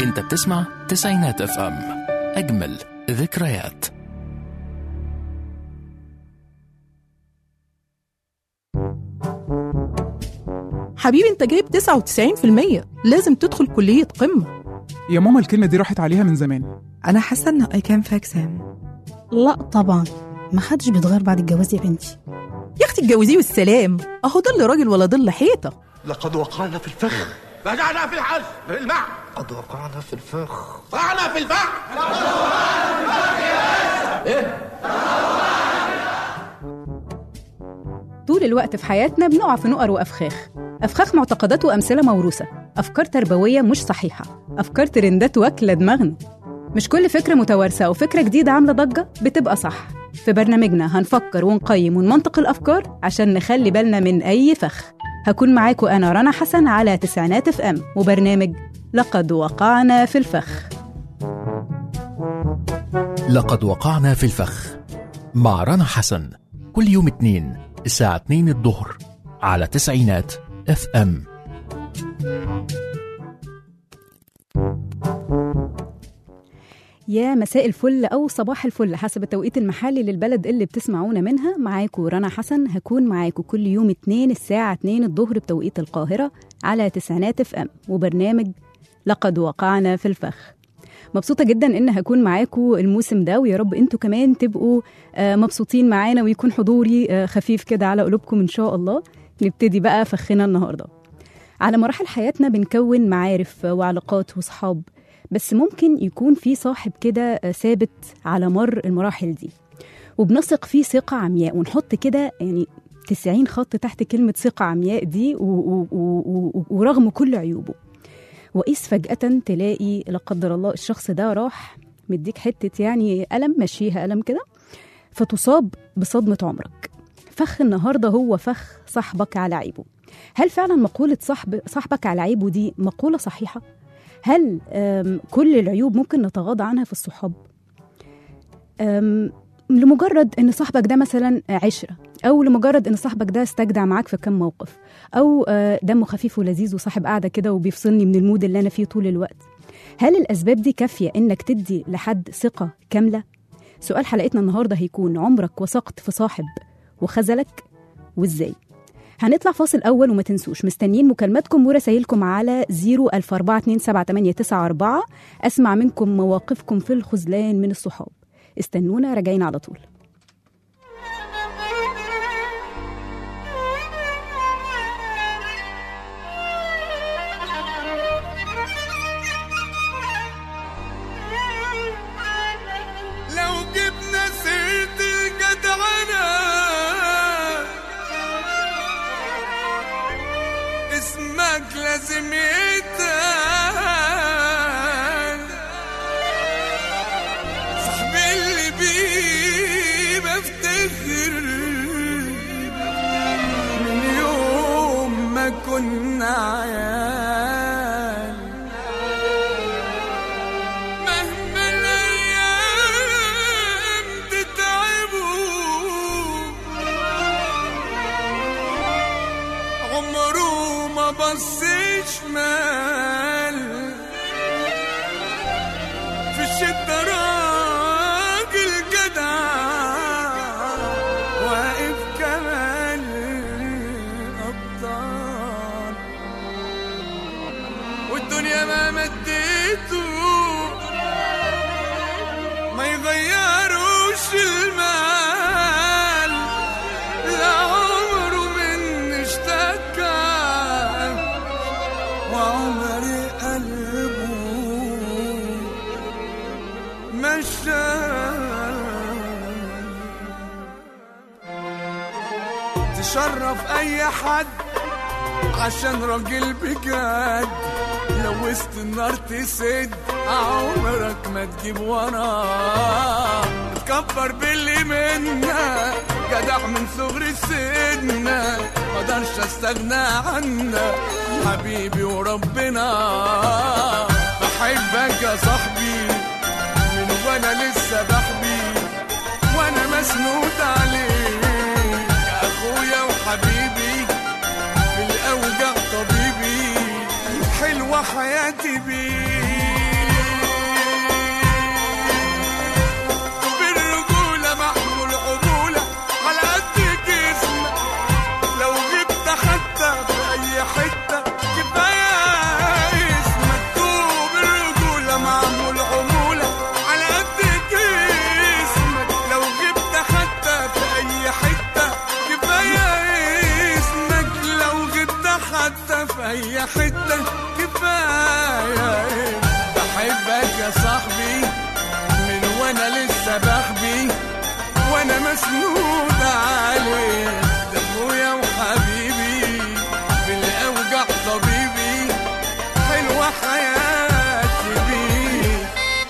انت بتسمع تسعينات اف ام اجمل ذكريات حبيبي انت جايب 99% لازم تدخل كلية قمة يا ماما الكلمة دي راحت عليها من زمان أنا حاسة إن أي كان فاكسان لا طبعا ما حدش بيتغير بعد الجواز يا بنتي يا اختي اتجوزيه والسلام اهو ضل راجل ولا ضل حيطة لقد وقعنا في الفخ بدأنا في الحز في الماء قد وقعنا في الفخ وقعنا في الفحم طول الوقت في حياتنا بنقع في نقر وأفخاخ أفخاخ معتقدات وأمثلة موروثة أفكار تربوية مش صحيحة أفكار ترندات واكلة دماغنا مش كل فكرة متوارثة أو فكرة جديدة عاملة ضجة بتبقى صح في برنامجنا هنفكر ونقيم ونمنطق الأفكار عشان نخلي بالنا من أي فخ هكون معاكم أنا رنا حسن على تسعينات اف ام وبرنامج لقد وقعنا في الفخ لقد وقعنا في الفخ مع رنا حسن كل يوم اثنين الساعة 2 الظهر على تسعينات اف ام يا مساء الفل أو صباح الفل حسب التوقيت المحلي للبلد اللي بتسمعونا منها معاكم رنا حسن هكون معاكم كل يوم اتنين الساعة 2 الظهر بتوقيت القاهرة على تسعينات اف ام وبرنامج لقد وقعنا في الفخ مبسوطة جدا إن هكون معاكم الموسم ده ويا رب انتوا كمان تبقوا آه، مبسوطين معانا ويكون حضوري آه، خفيف كده على قلوبكم إن شاء الله نبتدي بقى فخنا النهارده على مراحل حياتنا بنكون معارف وعلاقات وصحاب بس ممكن يكون في صاحب كده ثابت على مر المراحل دي وبنثق فيه ثقة عمياء ونحط كده يعني 90 خط تحت كلمة ثقة عمياء دي و- و- و- و- ورغم كل عيوبه وإذ فجأة تلاقي لا قدر الله الشخص ده راح مديك حتة يعني ألم مشيها ألم كده فتصاب بصدمة عمرك فخ النهاردة هو فخ صاحبك على عيبه هل فعلا مقولة صاحب صاحبك على عيبه دي مقولة صحيحة؟ هل أم، كل العيوب ممكن نتغاضى عنها في الصحاب؟ أم، لمجرد ان صاحبك ده مثلا عشره او لمجرد ان صاحبك ده استجدع معاك في كام موقف او آه، دمه خفيف ولذيذ وصاحب قاعده كده وبيفصلني من المود اللي انا فيه طول الوقت هل الاسباب دي كافيه انك تدي لحد ثقه كامله سؤال حلقتنا النهارده هيكون عمرك وثقت في صاحب وخذلك وازاي هنطلع فاصل اول وما تنسوش مستنيين مكالماتكم ورسايلكم على 004278994 اسمع منكم مواقفكم في الخذلان من الصحاب استنونا راجعين على طول لو جبنا سيرة الجدعنة اسمك لازم يتقال صاحبي اللي بيه بفتخر من يوم ما كنا عيال مهما الايام تتعبوا عمره ما بص شمال في الشدة راجل جدع واقف كمان أبطال والدنيا ما مديته ما يغيروش المال لا عمره من اشتكى وعمر قلبه مشى تشرف اي حد عشان راجل بجد لو وسط النار تسد عمرك ما تجيب وراه تكبر باللي منا جدع من صغر السن مقدرش استغنى عنك حبيبي وربنا بحبك يا صاحبي من وانا لسه بحبي وانا مسنود عليك يا اخويا وحبيبي في الاوجع طبيبي حلوه حياتي بيك في اي حته كفايه بحبك يا صاحبي من وانا لسه بحبي وانا مسنود عليك ده اخويا وحبيبي بالاوجع طبيبي حلوه حياتي بيك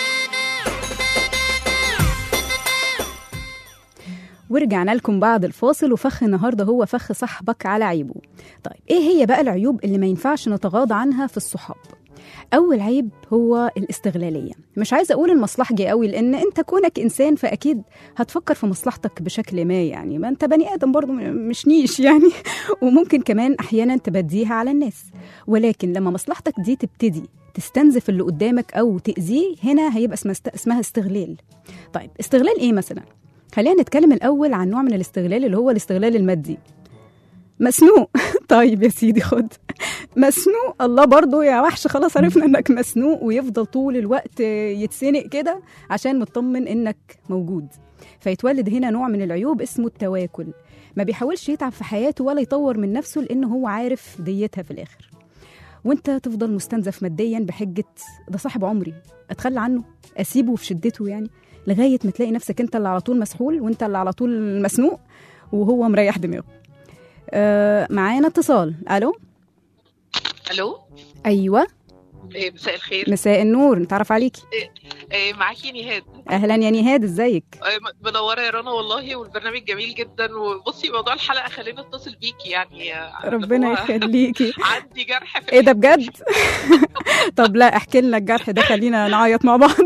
ورجعنا لكم بعد الفاصل وفخ النهارده هو فخ صاحبك على عيبه طيب ايه هي بقى العيوب اللي ما ينفعش نتغاضى عنها في الصحاب اول عيب هو الاستغلاليه مش عايزه اقول المصلحجي قوي لان انت كونك انسان فاكيد هتفكر في مصلحتك بشكل ما يعني ما انت بني ادم برضو م- مش نيش يعني وممكن كمان احيانا تبديها على الناس ولكن لما مصلحتك دي تبتدي تستنزف اللي قدامك او تاذيه هنا هيبقى اسمها است- اسمها استغلال طيب استغلال ايه مثلا خلينا نتكلم الاول عن نوع من الاستغلال اللي هو الاستغلال المادي مسنوق طيب يا سيدي خد مسنوق الله برضو يا وحش خلاص عرفنا انك مسنوق ويفضل طول الوقت يتسنق كده عشان مطمن انك موجود فيتولد هنا نوع من العيوب اسمه التواكل ما بيحاولش يتعب في حياته ولا يطور من نفسه لانه هو عارف ديتها في الاخر وانت تفضل مستنزف ماديا بحجه ده صاحب عمري اتخلى عنه اسيبه في شدته يعني لغايه ما تلاقي نفسك انت اللي على طول مسحول وانت اللي على طول مسنوق وهو مريح دماغه آه معانا اتصال الو الو ايوه إيه مساء الخير مساء النور نتعرف عليكي إيه معاكي نهاد اهلا يا نهاد ازيك إيه م- منوره يا رنا والله والبرنامج جميل جدا وبصي موضوع الحلقه خلينا اتصل بيكي يعني آه، ربنا هو يخليكي عندي جرح في ايه ده بجد طب لا احكي لنا الجرح ده خلينا نعيط مع بعض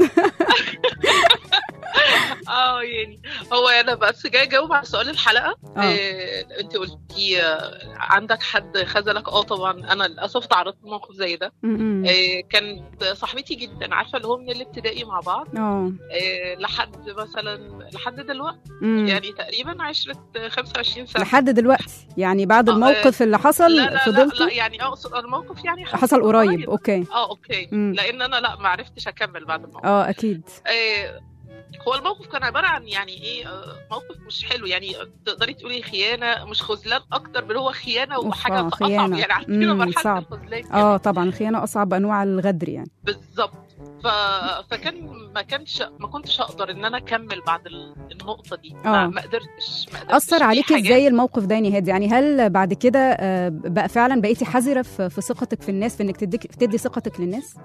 اه يعني هو انا بس جاي اجاوب على سؤال الحلقه آه. إيه انت قلتي آه، عندك حد خذلك اه طبعا انا للاسف تعرضت لموقف زي ده م-م. إيه كانت صاحبتي جدا عارفه اللي هو من الابتدائي مع بعض اه إيه لحد مثلا لحد دلوقتي م. يعني تقريبا عشرة 25 سنه لحد دلوقتي يعني بعد آه، الموقف اللي حصل لا لا لا, فضلتوا لا يعني اقصد الموقف يعني حصل قريب اوكي اه اوكي مم. لان انا لا ما عرفتش اكمل بعد الموقف اه اكيد آه هو الموقف كان عباره عن يعني ايه آه موقف مش حلو يعني تقدري تقولي خيانه مش خذلان اكتر بل هو خيانه أوف، وحاجه آه، اصعب خيانة. يعني عارفين مم، مرحله صعب. الخذلان كده. اه طبعا الخيانه اصعب انواع الغدر يعني بالظبط ف... فكان ما كانش ما كنتش اقدر ان انا اكمل بعد ال- النقطه دي آه. ما, ما قدرتش ما قدرتش اثر في عليكي حاجات- ازاي الموقف ده يا نهاد يعني هل بعد كده آه، بقى فعلا بقيتي حذره في في ثقتك في الناس في انك تدي تدي ثقتك للناس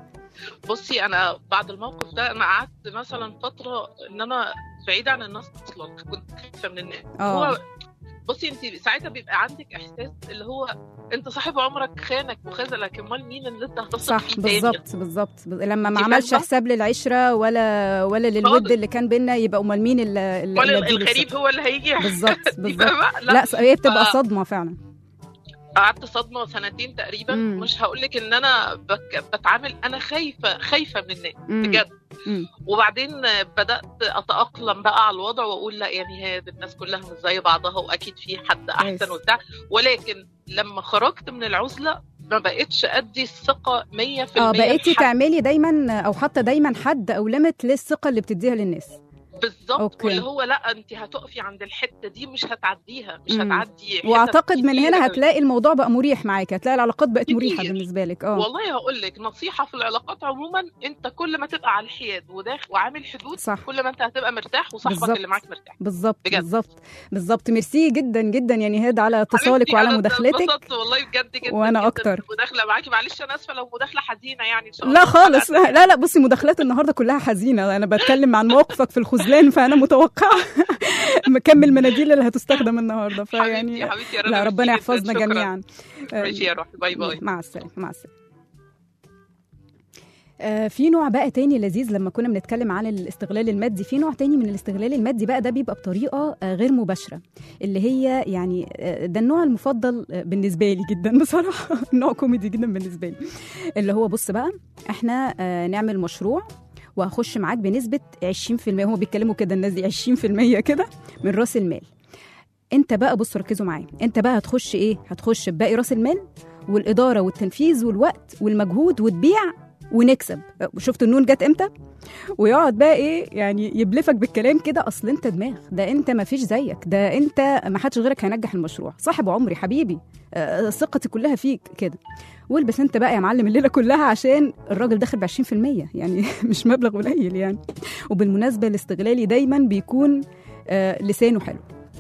بصي انا بعد الموقف ده انا قعدت مثلا فتره ان انا بعيده عن الناس اصلا كنت خايفه من الناس اه هو بصي انت ساعتها بيبقى عندك احساس اللي هو انت صاحب عمرك خانك وخذلك امال مين اللي انت هتثق صح فيه تاني بالظبط بالظبط بز- لما ما انتي عملش فاهمة؟ حساب للعشره ولا ولا للود خالص. اللي كان بينا يبقى امال مين اللي اللي ولا اللي أديله الغريب الثقة؟ هو اللي هيجي بالظبط دي بالظبط فاهمة؟ لا ص- هي بتبقى ف- صدمه فعلا قعدت صدمه سنتين تقريبا مم. مش هقول لك ان انا بك... بتعامل انا خايفه خايفه من الناس مم. بجد مم. وبعدين بدات اتاقلم بقى على الوضع واقول لا يعني هي الناس كلها مش زي بعضها واكيد في حد كويس. احسن وبتاع ولكن لما خرجت من العزله ما بقتش ادي الثقه 100% اه بقيتي لحد. تعملي دايما او حاطه دايما حد او ليميت للثقه اللي بتديها للناس بالظبط أوكي. واللي هو لا انت هتقفي عند الحته دي مش هتعديها مش مم. هتعدي حتت واعتقد من كتيرة هنا أوي. هتلاقي الموضوع بقى مريح معاكي هتلاقي العلاقات بقت كتير. مريحه بالنسبه لك اه والله هقول لك نصيحه في العلاقات عموما انت كل ما تبقى على الحياد وداخل وعامل حدود صح. كل ما انت هتبقى مرتاح وصاحبك بالظبط. اللي معاك مرتاح بالظبط بجد. بالظبط بالظبط ميرسي جدا جدا يا نهاد على اتصالك حبيبتي، وعلى أنا مداخلتك اتبسطت والله بجد جدا وأنا جدا أكتر. مداخله معاكي معلش انا اسفه لو مداخله حزينه يعني ان شاء الله لا خالص لا لا بصي مداخلات النهارده كلها حزينه انا بتكلم عن موقفك في الخذلان فانا متوقعه مكمل مناديل اللي هتستخدم النهارده حبيبتي فيعني حبيبتي يا رنا لا ميرسي ربنا جداً، يحفظنا شكراً. جميعا ماشي يا روحي باي باي مع السلامه مع السلامه آه، في نوع بقى تاني لذيذ لما كنا بنتكلم عن الاستغلال المادي في نوع تاني من الاستغلال المادي بقى ده بيبقى بطريقه آه، غير مباشره اللي هي يعني آه، ده النوع المفضل آه، بالنسبه لي جدا بصراحه نوع كوميدي جدا بالنسبه لي اللي هو بص بقى احنا آه، نعمل مشروع وهخش معاك بنسبه 20% هم بيتكلموا كده الناس دي 20% كده من راس المال انت بقى بص ركزوا معايا انت بقى هتخش ايه هتخش بباقي راس المال والاداره والتنفيذ والوقت والمجهود وتبيع ونكسب شفتوا النون جت امتى ويقعد بقى ايه يعني يبلفك بالكلام كده اصل انت دماغ ده انت ما فيش زيك ده انت ما حدش غيرك هينجح المشروع صاحب عمري حبيبي آه، ثقتي كلها فيك كده والبس انت بقى يا معلم الليله كلها عشان الراجل داخل ب 20% يعني مش مبلغ قليل يعني وبالمناسبه الاستغلالي دايما بيكون آه لسانه حلو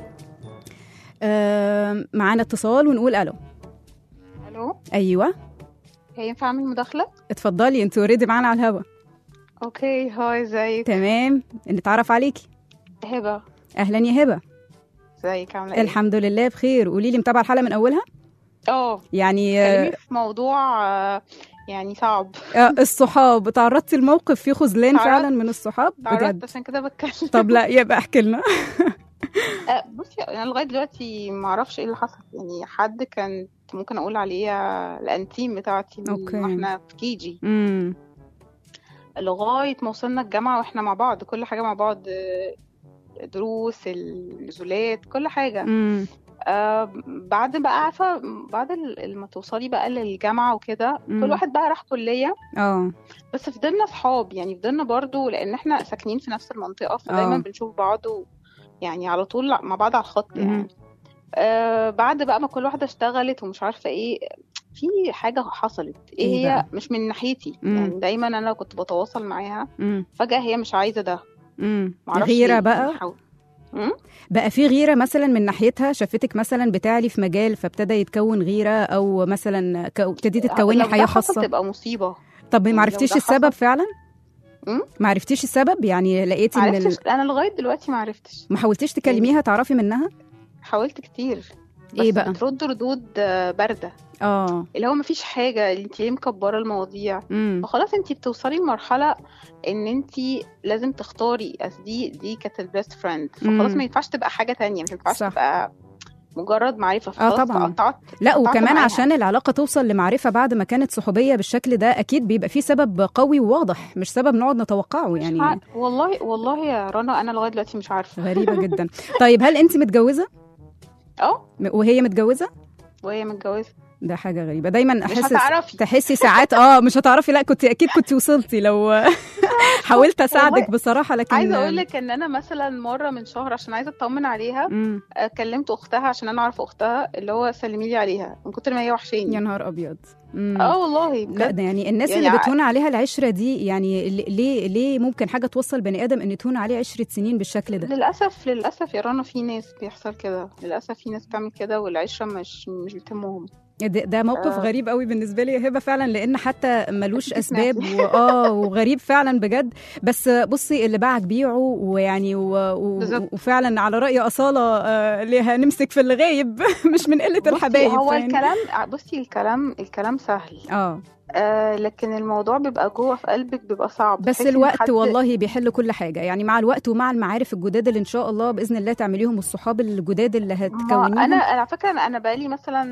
آه معانا اتصال ونقول الو الو ايوه هي ينفع اعمل مداخله اتفضلي انت اوريدي معانا على الهوا اوكي هاي ازيك تمام نتعرف عليكي هبه اهلا يا هبه ازيك عامله ايه الحمد لله بخير قولي لي متابعه الحلقه من اولها اه يعني كلمي آه في موضوع آه، يعني صعب آه، الصحاب تعرضتي لموقف فيه خذلان تعرضت. فعلا من الصحاب تعرضت بجد عشان كده بتكلم طب لا يبقى احكي لنا آه، بصي انا لغايه دلوقتي ما اعرفش ايه اللي حصل يعني حد كان ممكن اقول عليه الانتيم بتاعتي من أوكي. واحنا في كيجي امم لغايه ما وصلنا الجامعه واحنا مع بعض كل حاجه مع بعض آه، دروس النزولات كل حاجه امم آه بعد بقى عارفه بعد ال- ما توصلي بقى للجامعه وكده مم. كل واحد بقى راح كليه اه بس فضلنا صحاب يعني فضلنا برضو لان احنا ساكنين في نفس المنطقه فدايما آه. بنشوف بعض و يعني على طول مع بعض على الخط مهم. يعني آه بعد بقى ما كل واحده اشتغلت ومش عارفه ايه في حاجه حصلت ايه, إيه هي بقى؟ مش من ناحيتي مم. يعني دايما انا كنت بتواصل معاها امم فجاه هي مش عايزه ده امم معرفش غيره ليه. بقى حاول- مم؟ بقى في غيره مثلا من ناحيتها شافتك مثلا بتعلي في مجال فابتدى يتكون غيره او مثلا ك- ابتديتي تكوني لو حياه ده حصل خاصه تبقى مصيبه طب يعني ما لو عرفتيش ده السبب حصل- فعلا مم؟ ما عرفتيش السبب يعني لقيتي ان ال... معرفتش انا لغايه دلوقتي معرفتش ما حاولتيش تكلميها تعرفي منها حاولت كتير بس إيه بقى؟ بترد ردود آه، بارده اه اللي هو مفيش حاجه انت ليه مكبره المواضيع امم فخلاص انت بتوصلي لمرحله ان انت لازم تختاري أصل دي دي كانت البيست فريند فخلاص مم. ما ينفعش تبقى حاجه تانية ما ينفعش صح. تبقى مجرد معرفه اه فخلاص طبعا قطعت لا قطعت وكمان معاها. عشان العلاقه توصل لمعرفه بعد ما كانت صحوبيه بالشكل ده اكيد بيبقى فيه سبب قوي وواضح مش سبب نقعد نتوقعه مش يعني عارف- والله والله يا رنا انا لغايه دلوقتي مش عارفه غريبه جدا طيب هل انت متجوزه اه م- وهي متجوزه وهي متجوزه ده حاجه غريبه دايما مش احس هتعرفي تحسي ساعات اه مش هتعرفي لا كنت اكيد كنت وصلتي لو حاولت اساعدك والله بصراحه لكن عايزه اقول لك ان انا مثلا مره من شهر عشان عايزه اطمن عليها مم. آه، كلمت اختها عشان انا اعرف اختها اللي هو سلمي لي عليها من كتر ما هي وحشاني يا نهار ابيض مم. اه والله لا بجد ده يعني الناس يعني اللي ع- بتهون عليها العشره دي يعني ل- ليه ليه ممكن حاجه توصل بني ادم ان تهون عليه عشره سنين بالشكل ده للاسف للاسف يا رنا في ناس بيحصل كده للاسف في ناس بتعمل كده والعشره مش مش بتهمهم ده, ده موقف آه. غريب قوي بالنسبه لي يا هبه فعلا لان حتى ملوش أكيد اسباب سمعتي. واه وغريب فعلا بجد بس بصي اللي باعك بيعه ويعني و... و... بالظبط. وفعلا على راي اصاله آه، اللي هنمسك في اللي غايب مش من قله بصي الحبايب هو فاهمة؟ الكلام بصي الكلام الكلام سهل اه آه لكن الموضوع بيبقى جوه في قلبك بيبقى صعب بس تحسي إن الوقت حد- والله بيحل كل حاجه يعني مع الوقت ومع المعارف الجداد اللي ان شاء الله باذن الله تعمليهم والصحاب الجداد اللي ما هتكونيهم انا على فكره انا أنا بقالي مثلا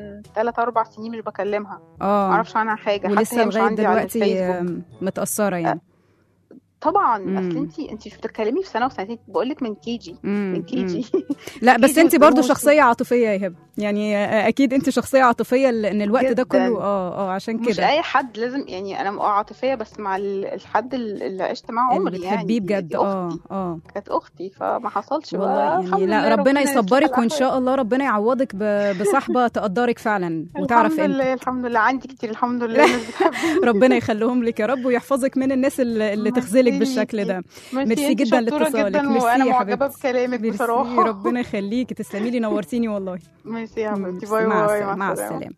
3 4 سنين مش بكلمها ما اه اعرفش عنها حاجه حتى ولسه هي مش لغايه عندي على دلوقتي الفيسبوك آم، متاثره يعني طبعا مم. اصل انت انت مش بتتكلمي في سنه وسنتين بقول لك من كيجي مم، من كيجي لا بس كيجي انت برضو ودروس. شخصيه عاطفيه يا هبه يعني آه، اكيد انت شخصيه عاطفيه لان الوقت ده جداً. كله اه اه عشان مش كده اي حد لازم يعني انا اه عاطفيه بس مع ال- الحد اللي عشت معاه اللي عمري يعني بتحبيه دي- بجد دي اه اختي اه كانت اختي فما حصلش والله بقى يعني الحمد لا لله ربنا يشفي يصبرك وان الأحوال. شاء الله ربنا يعوضك ب- بصحبه تقدرك فعلا وتعرف الحمد امتى لله الحمد لله عندي كتير الحمد لله الناس بتحبني ربنا يخليهم لك يا رب ويحفظك من الناس اللي, اللي تخذلك ميرسي بالشكل ليكي. ده ميرسي ميرسي انتي جدا شطورة لاتصالك جدا ميرسي وانا يا معجبه حبيبتي بكلامك ميرسي بصراحه ربنا يخليكي تسلمي لي نورتيني والله ميرسي يا حبيبتي ميرسي. باي مع باي السلامة. مع السلامة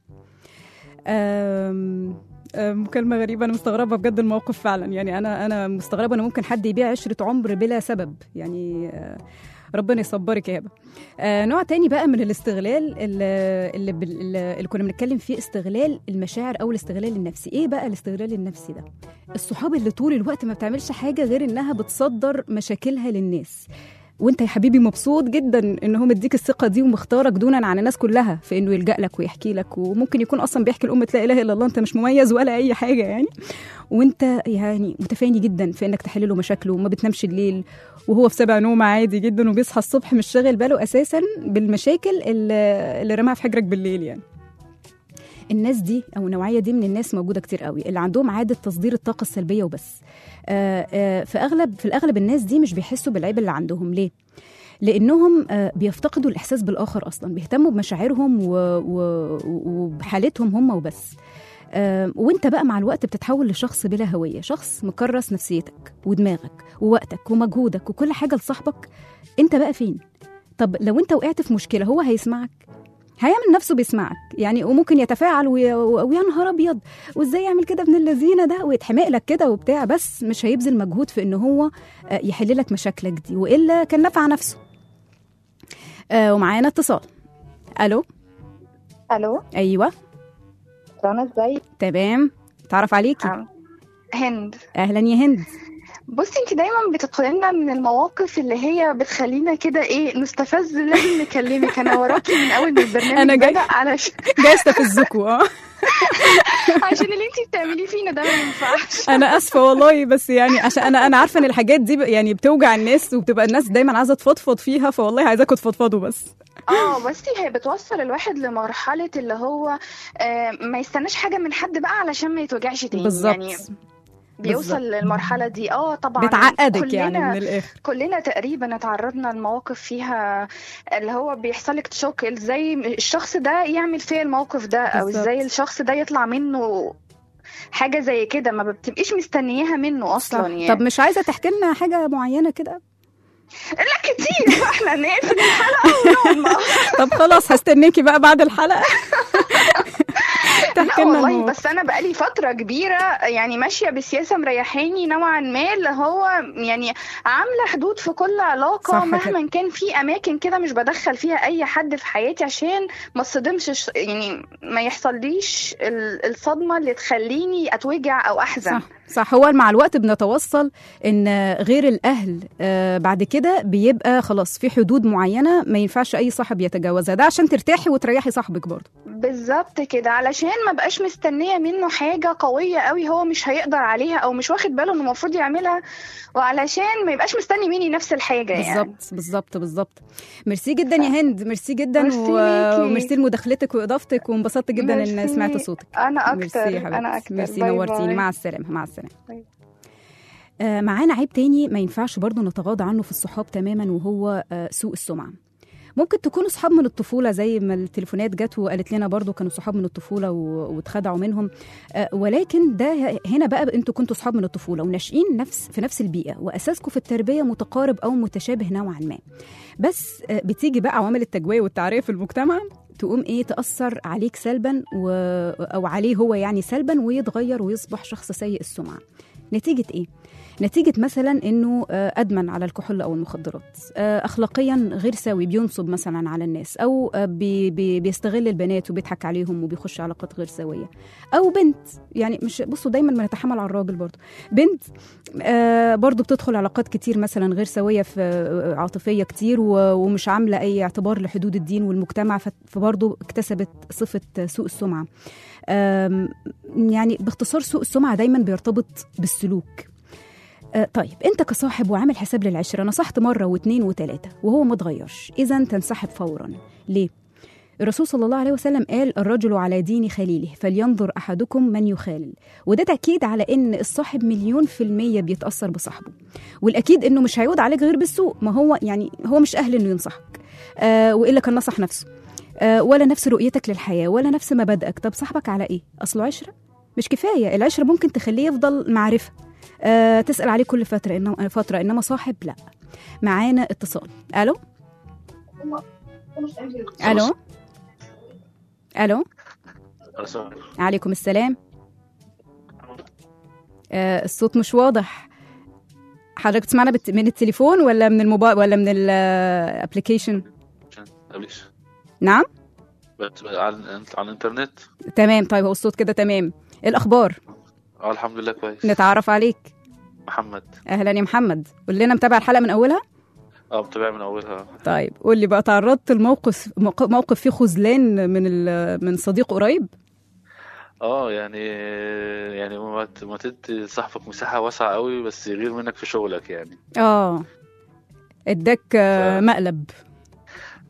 أم... أم، مكالمة غريبة أنا مستغربة بجد الموقف فعلا يعني أنا أنا مستغربة إن ممكن حد يبيع عشرة عمر بلا سبب يعني آه، ربنا يصبرك يا هبة آه نوع تاني بقى من الاستغلال اللي, اللي, بال- اللي اللي كنا بنتكلم فيه استغلال المشاعر أو الاستغلال النفسي إيه بقى الاستغلال النفسي ده الصحاب اللي طول الوقت ما بتعملش حاجة غير إنها بتصدر مشاكلها للناس وانت يا حبيبي مبسوط جدا ان هو مديك الثقه دي ومختارك دونا عن الناس كلها في انه يلجا لك ويحكي لك وممكن يكون اصلا بيحكي الام لا اله الا الله انت مش مميز ولا اي حاجه يعني وانت يعني متفاني جدا في انك تحل له مشاكله وما بتنامش الليل وهو في سبع نوم عادي جدا وبيصحى الصبح مش شاغل باله اساسا بالمشاكل اللي, اللي رماها في حجرك بالليل يعني الناس دي او النوعيه دي من الناس موجوده كتير قوي اللي عندهم عاده تصدير الطاقه السلبيه وبس آه، آه، في اغلب في الاغلب الناس دي مش بيحسوا بالعيب اللي عندهم ليه لانهم آه، بيفتقدوا الاحساس بالاخر اصلا بيهتموا بمشاعرهم و- و- وبحالتهم هم وبس آه، وانت بقى مع الوقت بتتحول لشخص بلا هويه شخص مكرس نفسيتك ودماغك ووقتك ومجهودك وكل حاجه لصاحبك انت بقى فين طب لو انت وقعت في مشكله هو هيسمعك هيعمل نفسه بيسمعك يعني وممكن يتفاعل ويا ويا نهار ابيض وازاي يعمل كده ابن اللذينه ده ويتحمق لك كده وبتاع بس مش هيبذل مجهود في ان هو آه، يحل لك مشاكلك دي والا كان نفع نفسه آه ومعانا اتصال الو الو ايوه رنا ازيك تمام تعرف عليكي عم- هند اهلا يا هند بصي انت دايما بتدخلي لنا من المواقف اللي هي بتخلينا كده ايه نستفز لازم نكلمك انا وراكي من اول ما البرنامج أنا جاي- بدأ علشان جاي استفزكوا اه عشان اللي انت بتعمليه فينا ده ما ينفعش انا اسفه والله بس يعني عشان انا انا عارفه ان الحاجات دي ب- يعني بتوجع الناس وبتبقى الناس دايما عايزه تفضفض فيها فوالله عايزاكم تفضفضوا بس اه بصي هي بتوصل الواحد لمرحلة اللي هو آه ما يستناش حاجة من حد بقى علشان ما يتوجعش تاني بالظبط يعني بيوصل بالظبط. للمرحلة دي اه طبعا بتعقدك يعني كلنا- من الاخر كلنا تقريبا اتعرضنا لمواقف فيها اللي هو بيحصل لك شوك ازاي الشخص ده يعمل فيا الموقف ده او بالظبط. ازاي الشخص ده يطلع منه حاجة زي كده ما بتبقيش مستنياها منه اصلا صح. يعني طب مش عايزه تحكي لنا حاجه معينه كده لا كتير احنا نقفل الحلقة ونقعد مع طب خلاص هستناكي بقى بعد الحلقه لا تحكي لنا والله الموضوع. بس انا بقالي فتره كبيره يعني ماشيه بسياسه مريحاني نوعا ما اللي هو يعني عامله حدود في كل علاقه صح مهما كده. كان في اماكن كده مش بدخل فيها اي حد في حياتي عشان ما اصدمش يعني ما يحصليش ال- الصدمه اللي تخليني اتوجع او احزن صح صح هو مع الوقت بنتوصل ان غير الاهل آه، بعد كده بيبقى خلاص في حدود معينه ما ينفعش اي صاحب يتجاوزها ده عشان ترتاحي وتريحي صاحبك برضه بالظبط كده علشان ما بقاش مستنيه منه حاجه قويه قوي هو مش هيقدر عليها او مش واخد باله انه المفروض يعملها وعلشان ما يبقاش مستني مني نفس الحاجه يعني بالظبط بالظبط بالظبط ميرسي جدا يا هند ميرسي جدا ميرسي و- ليكي. وميرسي لمداخلتك واضافتك وانبسطت جدا ان ميرسي. سمعت صوتك انا ميرسي اكتر يا حبيبتي انا اكتر ميرسي باي نورتيني باي. مع السلامه مع السلامه باي. آه، معانا عيب تاني ما ينفعش برضو نتغاضى عنه في الصحاب تماما وهو آه، سوء السمعة ممكن تكونوا صحاب من الطفولة زي ما التليفونات جت وقالت لنا برضو كانوا صحاب من الطفولة و- واتخدعوا منهم آه، ولكن ده هنا بقى انتوا كنتوا صحاب من الطفولة وناشئين نفس في نفس البيئة وأساسكم في التربية متقارب أو متشابه نوعا ما بس آه، بتيجي بقى عوامل التجوية والتعرية في المجتمع تقوم ايه تأثر عليك سلبا و... أو عليه هو يعني سلبا ويتغير ويصبح شخص سيء السمعة نتيجة ايه؟ نتيجة مثلا انه آه، ادمن على الكحول او المخدرات آه، اخلاقيا غير سوي بينصب مثلا على الناس او آه، بي بي بيستغل البنات وبيضحك عليهم وبيخش علاقات غير سويه او بنت يعني مش بصوا دايما بنتحمل على الراجل برضو بنت آه، برضو بتدخل علاقات كتير مثلا غير سويه في آه، عاطفيه كتير و- ومش عامله اي اعتبار لحدود الدين والمجتمع ف- فبرضو اكتسبت صفه سوء السمعه آم، يعني باختصار سوء السمعه دايما بيرتبط بالسلوك آه، طيب انت كصاحب وعامل حساب للعشره نصحت مره واثنين وثلاثه وهو ما اتغيرش اذا تنسحب فورا ليه الرسول صلى الله عليه وسلم قال الرجل على دين خليله فلينظر احدكم من يخالل وده تاكيد على ان الصاحب مليون في الميه بيتاثر بصاحبه والاكيد انه مش هيعود عليك غير بالسوء ما هو يعني هو مش اهل انه ينصحك آه والا كان نصح نفسه آه ولا نفس رؤيتك للحياه ولا نفس مبادئك طب صاحبك على ايه اصله عشره مش كفايه العشره ممكن تخليه يفضل معرفه آه تسال عليه كل فتره انما فتره انما صاحب لا معانا اتصال الو الو الو عليكم السلام آه الصوت مش واضح حضرتك بتسمعنا بت... من التليفون ولا من الموبايل ولا من الابلكيشن قبليش نعم بت- على على الانترنت تمام طيب هو الصوت كده تمام ايه الاخبار اه الحمد لله كويس نتعرف عليك محمد اهلا يا محمد قول لنا متابع الحلقه من اولها اه متابع من اولها طيب قول لي بقى تعرضت لموقف موق- موقف فيه خذلان من ال... من صديق قريب اه يعني يعني ما ت- ما تدي صاحبك مساحة واسعة قوي بس يغير منك في شغلك يعني اه اداك آه، مقلب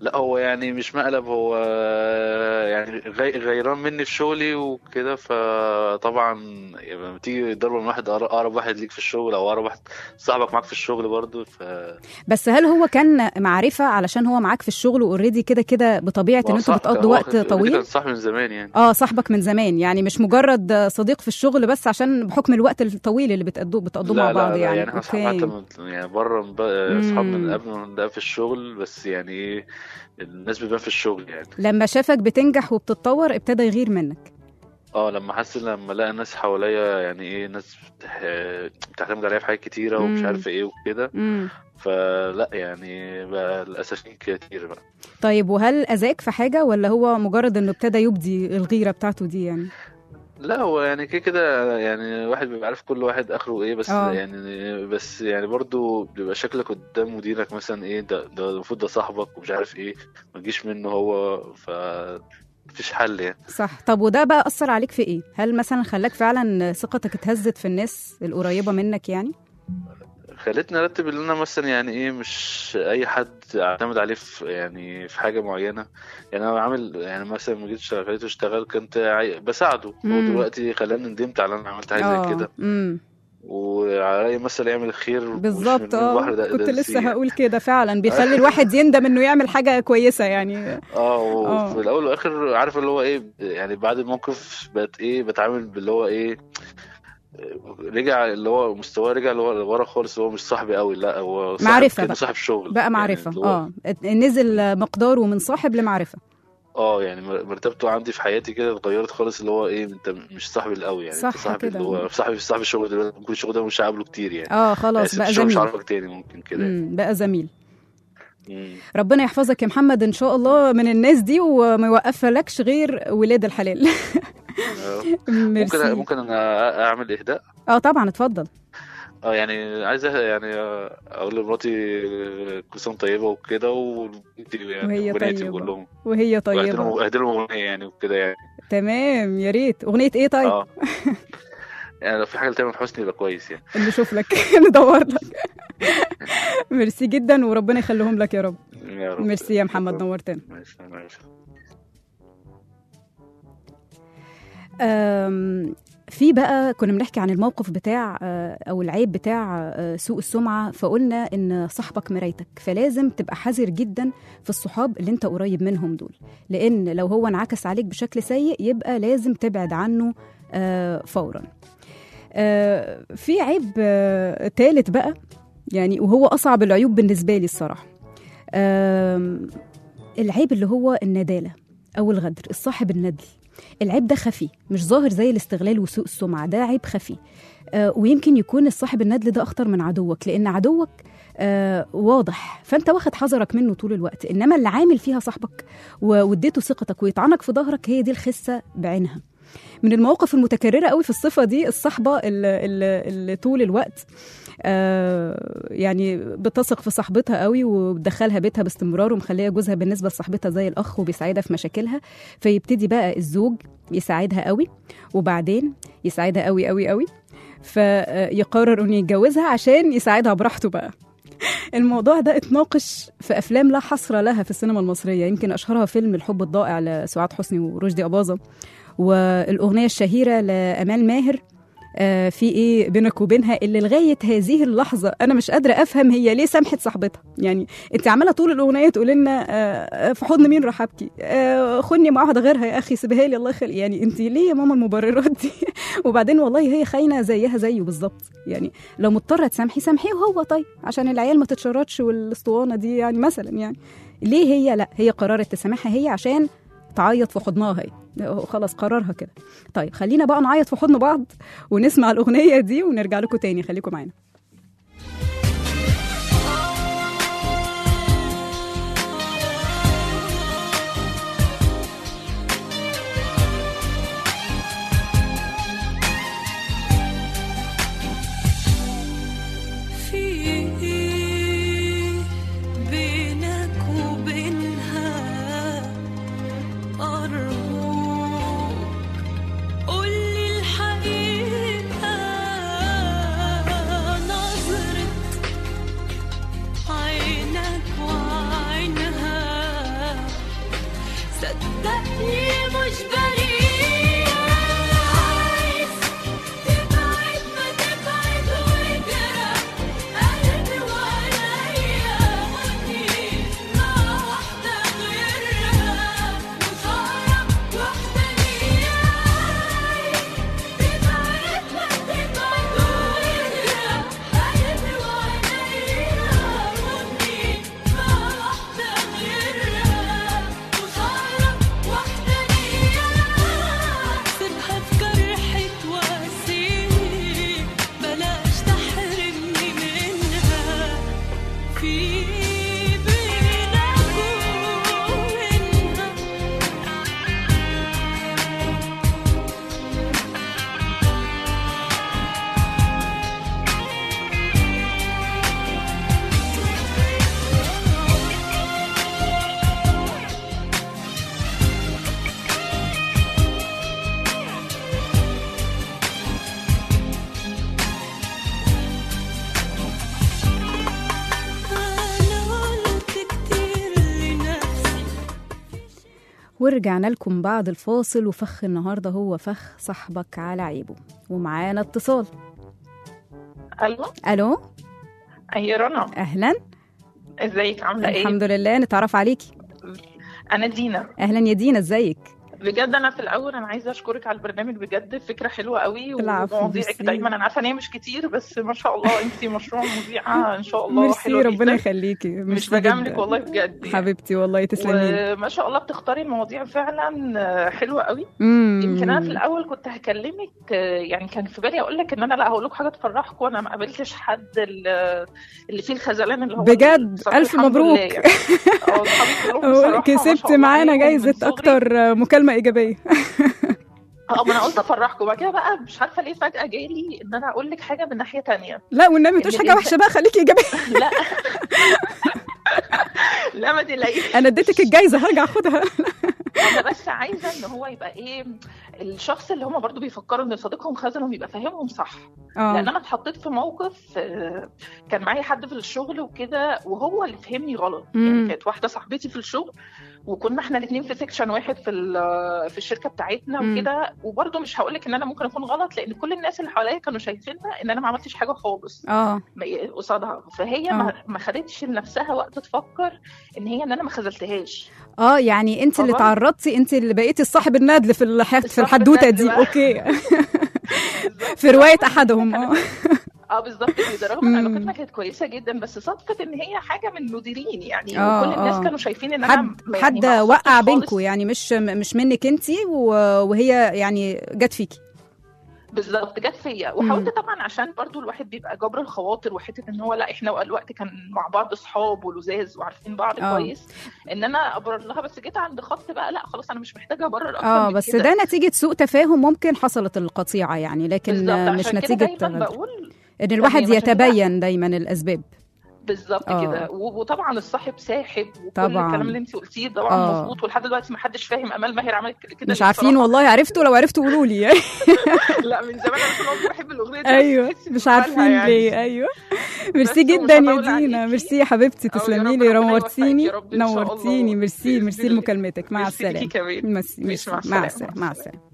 لا هو يعني مش مقلب هو يعني غي- غيران مني في شغلي وكده فطبعا لما تيجي ضربة من واحد أقر- اقرب واحد ليك في الشغل او اقرب واحد صاحبك معاك في الشغل برضه ف بس هل هو كان معرفة علشان هو معاك في الشغل واوريدي كده كده بطبيعة ان هو انتوا صاحب- بتقضوا هو وقت كان- طويل كان صاحبي من زمان يعني اه صاحبك من زمان يعني مش مجرد صديق في الشغل بس عشان بحكم الوقت الطويل اللي بتقضوه بتقضوه لا مع لا بعض لا يعني, يعني احنا صحاب حتى من يعني بره من بقى- اصحاب من مم. قبل ما نبدأ في الشغل بس يعني ايه الناس بتبان في الشغل يعني لما شافك بتنجح وبتتطور ابتدى يغير منك اه لما حس لما لقى ناس حواليا يعني ايه ناس بتح... بتعتمد عليا في حاجات كتيرة ومش مم. عارف ايه وكده مم. فلا يعني بقى الأساسيين كتير بقى طيب وهل اذاك في حاجة ولا هو مجرد انه ابتدى يبدي الغيرة بتاعته دي يعني لا هو يعني كده كده يعني واحد بيبقى عارف كل واحد اخره ايه بس اه. يعني بس يعني برضو بيبقى شكلك قدام مديرك مثلا ايه ده ده المفروض ده صاحبك ومش عارف ايه ما تجيش منه هو ف مفيش حل يعني صح طب وده بقى اثر عليك في ايه هل مثلا خلاك فعلا ثقتك اتهزت في الناس القريبة منك يعني خلتني ارتب ان انا مثلا يعني ايه مش اي حد اعتمد عليه في يعني في حاجه معينه يعني انا عامل يعني مثلا لما جيت اشتغل- خليته اشتغل كنت عاي- بساعده هو مم. دلوقتي خلاني ندمت على ان انا عملت حاجه اه زي كده امم وعلى اي مثل يعمل الخير مش بالظبط من البحر اه ده كنت ده لسه السيء. هقول كده فعلا بيخلي الواحد يندم انه يعمل حاجة كويسة يعني اه اه. وفي الاول والاخر عارف اللي هو ايه يعني بعد الموقف بقت ايه بتعامل باللي هو ايه رجع اللي هو مستواه رجع اللي هو لورا خالص اللي هو مش صاحبي قوي لا هو صاحب معرفة كأنه بقى. صاحب شغل بقى يعني معرفة اللي هو- اه نزل مقداره من صاحب لمعرفة اه يعني مر- مرتبته عندي في حياتي كده اتغيرت خالص اللي هو ايه انت مش صاحبي القوي يعني انت صح صاحبي كده. اللي هو صاحبي في صاحب الشغل دلوقتي ممكن الشغل ده مش هقابله كتير يعني اه خلاص يعني بقى الشغل مش زميل هعرفك تاني ممكن كده يعني. مم، بقى زميل مم. ربنا يحفظك يا محمد ان شاء الله من الناس دي وما يوقفلكش غير ولاد الحلال آه. ممكن ميرسي ممكن انا اعمل اهداء اه طبعا اتفضل اه يعني عايز أه- يعني آه، اقول لمراتي آه، كل سنه طيبه وكده وبنتي يعني وهي وبناتي طيبة. كلهم وهي واهدي طيبة لهم اهدي لهم اغنيه يعني وكده يعني تمام يا ريت اغنية ايه طيب اه يعني لو في حاجه لتامر حسني يبقى كويس يعني نشوف لك ندور لك ميرسي جدا وربنا يخليهم لك يا رب يا رب ميرسي يا محمد نورتنا ماشي ماشي أم، في بقى كنا بنحكي عن الموقف بتاع آه، او العيب بتاع آه، سوء السمعه فقلنا ان صاحبك مرايتك فلازم تبقى حذر جدا في الصحاب اللي انت قريب منهم دول لان لو هو انعكس عليك بشكل سيء يبقى لازم تبعد عنه آه، فورا آه، في عيب آه، تالت بقى يعني وهو اصعب العيوب بالنسبه لي الصراحه آم، العيب اللي هو النداله او الغدر الصاحب الندل العيب ده خفي مش ظاهر زي الاستغلال وسوء السمعه ده عيب خفي آه ويمكن يكون الصاحب الندل ده اخطر من عدوك لان عدوك آه واضح فانت واخد حذرك منه طول الوقت انما اللي عامل فيها صاحبك و- واديته ثقتك ويطعنك في ظهرك هي دي الخسه بعينها من المواقف المتكرره قوي في الصفه دي الصحبه اللي, اللي, اللي طول الوقت آه يعني بتثق في صاحبتها قوي وبتدخلها بيتها باستمرار ومخليه جوزها بالنسبه لصاحبتها زي الاخ وبيساعدها في مشاكلها فيبتدي بقى الزوج يساعدها قوي وبعدين يساعدها قوي قوي قوي فيقرر انه يتجوزها عشان يساعدها براحته بقى الموضوع ده اتناقش في افلام لا حصر لها في السينما المصريه يمكن اشهرها فيلم الحب الضائع لسعاد حسني ورشدي اباظه والاغنيه الشهيره لامال ماهر آه، في ايه بينك وبينها اللي لغايه هذه اللحظه انا مش قادره افهم هي ليه سامحت صاحبتها يعني انت عماله طول الاغنيه تقول لنا آه، في حضن مين راح ابكي آه، خدني مع واحده غيرها يا اخي سيبها لي الله يخلي يعني انت ليه يا ماما المبررات دي وبعدين والله هي خاينه زيها زيه بالظبط يعني لو مضطره تسامحي سامحيه وهو طيب عشان العيال ما تتشردش والاسطوانه دي يعني مثلا يعني ليه هي لا هي قررت تسامحها هي عشان تعيط في حضنها هي خلاص قرارها كده طيب خلينا بقى نعيط في حضن بعض ونسمع الأغنية دي ونرجع لكم تاني خليكم معانا في إيه بينك وبينها أرجوك قولي الحقيقة ورجعنا لكم بعد الفاصل وفخ النهارده هو فخ صاحبك على عيبه ومعانا اتصال الو الو اي رنا اهلا ازيك عامله ايه الحمد لله نتعرف عليكي انا دينا اهلا يا دينا ازيك بجد انا في الاول انا عايزه اشكرك على البرنامج بجد فكره حلوه قوي العفو، ومواضيعك ميرسي. دايما انا عارفه ان هي مش كتير بس ما شاء الله انت مشروع مذيعه ان شاء الله ميرسي حلوه ربنا جدا. يخليكي مش ميرسي بجاملك جداً. والله بجد يعني. حبيبتي والله تسلمي لي. وما شاء الله بتختاري المواضيع فعلا آه، حلوه قوي مم. يمكن انا في الاول كنت هكلمك آه، يعني كان في بالي اقول لك ان انا لا هقول لكم حاجه تفرحكم انا ما قابلتش حد ال- اللي فيه الخذلان اللي هو بجد بصراحة الف الحمد مبروك لله يعني. اه اصحابي كلهم بصراحه ما كسبت شاء الله معانا عليهم من جايزه صغري. اكتر مكالمه ايجابيه اه ما انا قلت افرحكم بعد كده بقى مش عارفه ليه فجاه جالي ان انا اقول لك حاجه من ناحيه تانية لا والنبي ما تقولش إن حاجه وحشه بقى خليكي ايجابيه لا لا ما تلاقيش انا اديتك الجايزه هرجع اخدها انا بس عايزه ان هو يبقى ايه الشخص اللي هم برضو بيفكروا ان صديقهم خذلهم يبقى فاهمهم صح اه. لان انا اتحطيت في موقف آه، كان معايا حد في الشغل وكده وهو اللي فهمني غلط مم. يعني كانت واحده صاحبتي في الشغل وكنا احنا الاثنين في سيكشن واحد في ال- في الشركه بتاعتنا مم. وكده وبرضه مش هقول لك ان انا ممكن اكون غلط لان كل الناس اللي حواليا كانوا شايفينها ان انا ما عملتش حاجه خالص اه ما- قصادها فهي آه. ما ما خدتش لنفسها وقت تفكر ان هي ان انا ما خذلتهاش اه يعني انت اللي طبعاً. تعرضتي انت اللي بقيتي الصاحب الندل في الح... في الصاحب الحدوته الندل دي بقى. اوكي في روايه احدهم اه اه بالظبط كده رغم ان مم. علاقتنا كانت كويسه جدا بس صدفه ان هي حاجه من المديرين يعني آه، وكل الناس آه. كانوا شايفين ان انا حد م- يعني حد ما وقع قصرتش خالص. بينكم يعني مش مش منك انت وهي يعني جت فيكي بالظبط جت فيا وحاولت طبعا عشان برضو الواحد بيبقى جبر الخواطر وحته ان هو لا احنا الوقت كان مع بعض اصحاب ولزاز وعارفين بعض آه. كويس ان انا ابرر لها بس جيت عند خط بقى لا خلاص انا مش محتاجه ابرر اكتر اه من بس كده. ده نتيجه سوء تفاهم ممكن حصلت القطيعه يعني لكن بالظبط آه، مش عشان كده نتيجه دايما غدر. بقول ان الواحد تمام، عشان كده يتبين دايما الاسباب بالظبط آه. كده و- وطبعا الصاحب ساحب وكل طبعاً. الكلام اللي انت قلتيه طبعا آه. مظبوط ولحد دلوقتي ما حدش فاهم امال ماهر عملت كده مش ليه عارفين بصراحة. والله عرفتوا لو عرفتوا قولوا لي يعني لا من زمان انا طول عمري بحب الاغنيه دي ايوه بس مش بسمعها عارفين يعني. ليه ايوه ميرسي بس ومش جدا يا هطول دينا عليكي. ميرسي يا حبيبتي أو يا تسلمي رب لي ربنا نورتيني يوفقك يا رب إن شاء الله. نورتيني ميرسي بإذن ميرسي الله. لمكالمتك مع ميرسي ليكي السلامه كمان. ميرسي ماشي، ميرسي مع مع السلامة. السلامه مع السلامه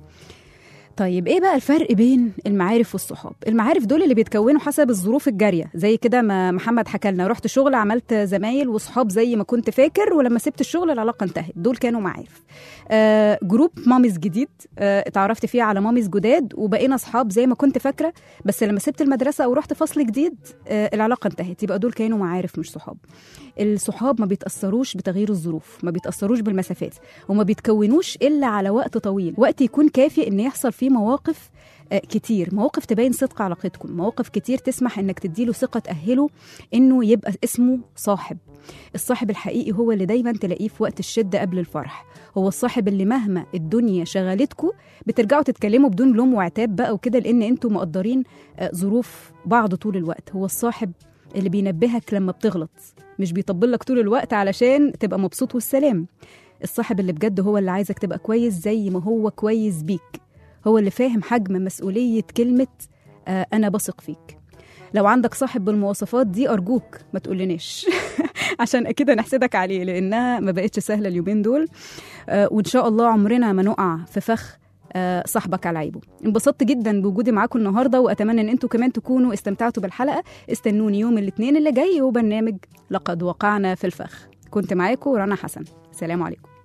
طيب ايه بقى الفرق بين المعارف والصحاب المعارف دول اللي بيتكونوا حسب الظروف الجاريه زي كده ما محمد حكى لنا رحت شغل عملت زمايل وصحاب زي ما كنت فاكر ولما سبت الشغل العلاقه انتهت دول كانوا معارف آه جروب ماميز جديد آه اتعرفت فيه على ماميز جداد وبقينا اصحاب زي ما كنت فاكره بس لما سبت المدرسه او رحت فصل جديد آه العلاقه انتهت يبقى دول كانوا معارف مش صحاب الصحاب ما بيتاثروش بتغيير الظروف ما بيتاثروش بالمسافات وما بيتكونوش الا على وقت طويل وقت يكون كافي ان يحصل فيه مواقف آه، كتير مواقف تبين صدق علاقتكم مواقف كتير تسمح انك تديله ثقه تاهله انه يبقى اسمه صاحب الصاحب الحقيقي هو اللي دايما تلاقيه في وقت الشده قبل الفرح هو الصاحب اللي مهما الدنيا شغلتكم بترجعوا تتكلموا بدون لوم وعتاب بقى وكده لان انتوا مقدرين آه، ظروف بعض طول الوقت هو الصاحب اللي بينبهك لما بتغلط مش بيطبل لك طول الوقت علشان تبقى مبسوط والسلام الصاحب اللي بجد هو اللي عايزك تبقى كويس زي ما هو كويس بيك هو اللي فاهم حجم مسؤولية كلمة آه أنا بثق فيك لو عندك صاحب بالمواصفات دي أرجوك ما تقولناش عشان أكيد هنحسدك عليه لأنها ما بقتش سهلة اليومين دول آه وإن شاء الله عمرنا ما نقع في فخ آه، صاحبك على عيبه انبسطت جدا بوجودي معاكم النهارده واتمنى ان انتوا كمان تكونوا استمتعتوا بالحلقه استنوني يوم الاثنين اللي جاي وبرنامج لقد وقعنا في الفخ كنت معاكم رنا حسن سلام عليكم